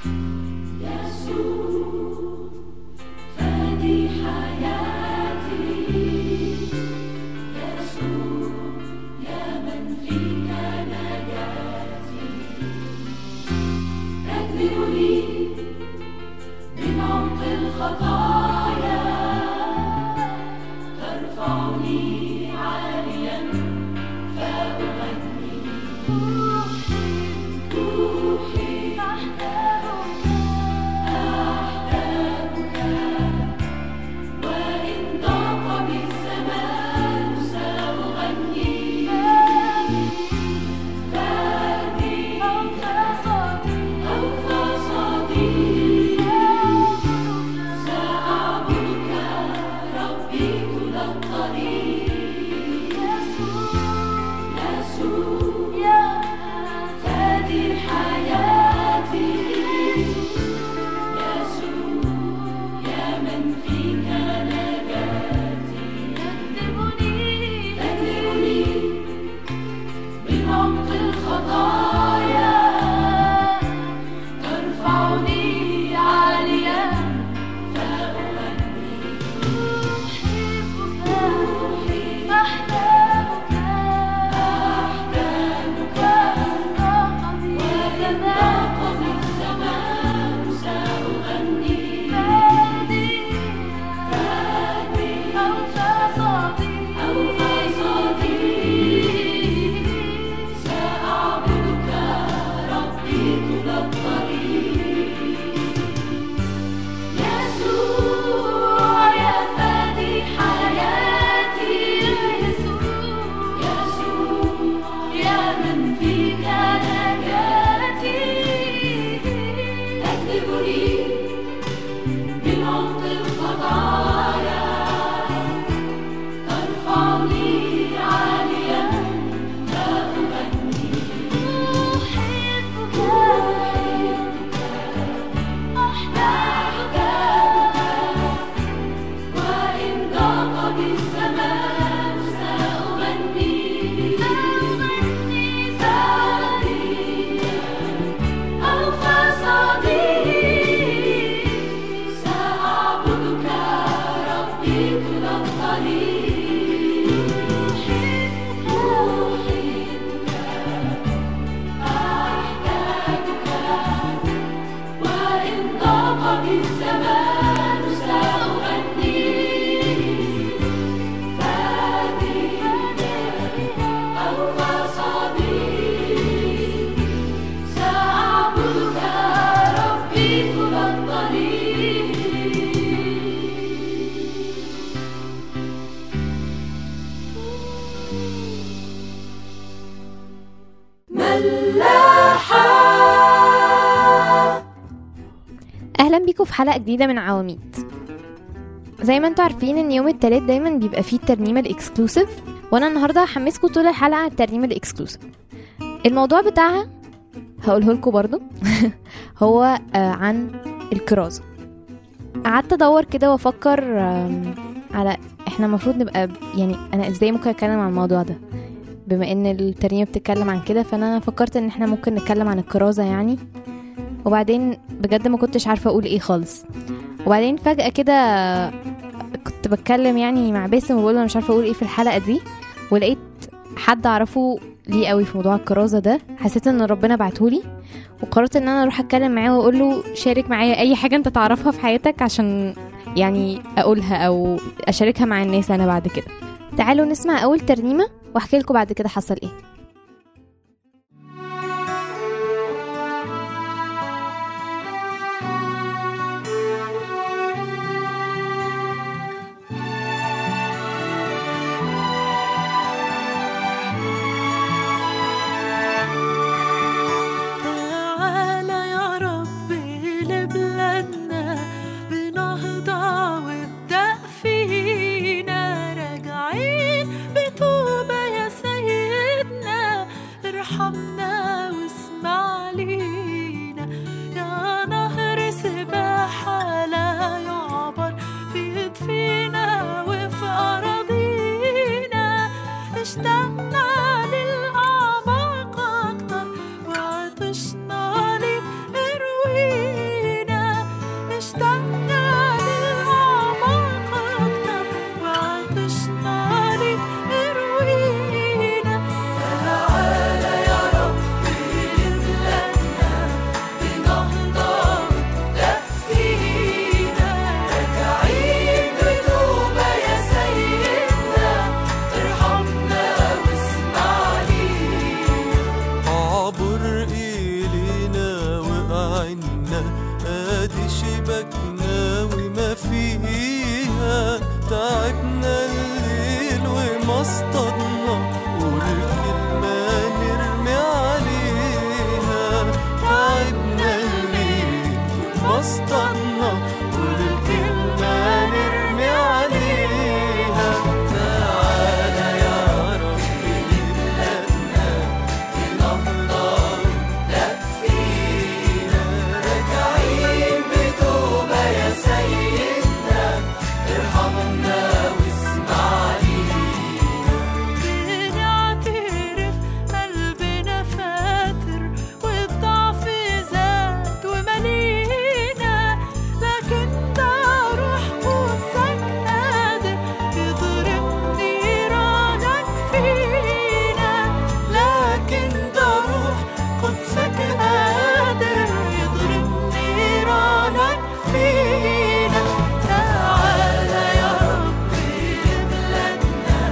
اهلا بيكم في حلقه جديده من عواميد زي ما انتوا عارفين ان يوم التلات دايما بيبقى فيه الترنيمه الاكسكلوسيف وانا النهارده هحمسكم طول الحلقه على الترنيمه الاكسكلوسيف الموضوع بتاعها هقوله لكم برضو هو آه، عن الكرازه قعدت ادور كده وافكر آم، على احنا المفروض نبقى يعني انا ازاي ممكن اتكلم عن الموضوع ده بما ان الترنيمه بتتكلم عن كده فانا فكرت ان احنا ممكن نتكلم عن الكرازه يعني وبعدين بجد ما كنتش عارفه اقول ايه خالص وبعدين فجاه كده كنت بتكلم يعني مع باسم وبقول له انا مش عارفه اقول ايه في الحلقه دي ولقيت حد اعرفه ليه قوي في موضوع الكرازه ده حسيت ان ربنا بعتهولي وقررت ان انا اروح اتكلم معاه واقول له شارك معايا اي حاجه انت تعرفها في حياتك عشان يعني اقولها او اشاركها مع الناس انا بعد كده تعالوا نسمع اول ترنيمه واحكي لكم بعد كده حصل ايه تعالى يا رب لبلادنا بنهضة وابدأ فينا راجعين بتوبة يا سيدنا ادي شبكنا وما فيها تعبنا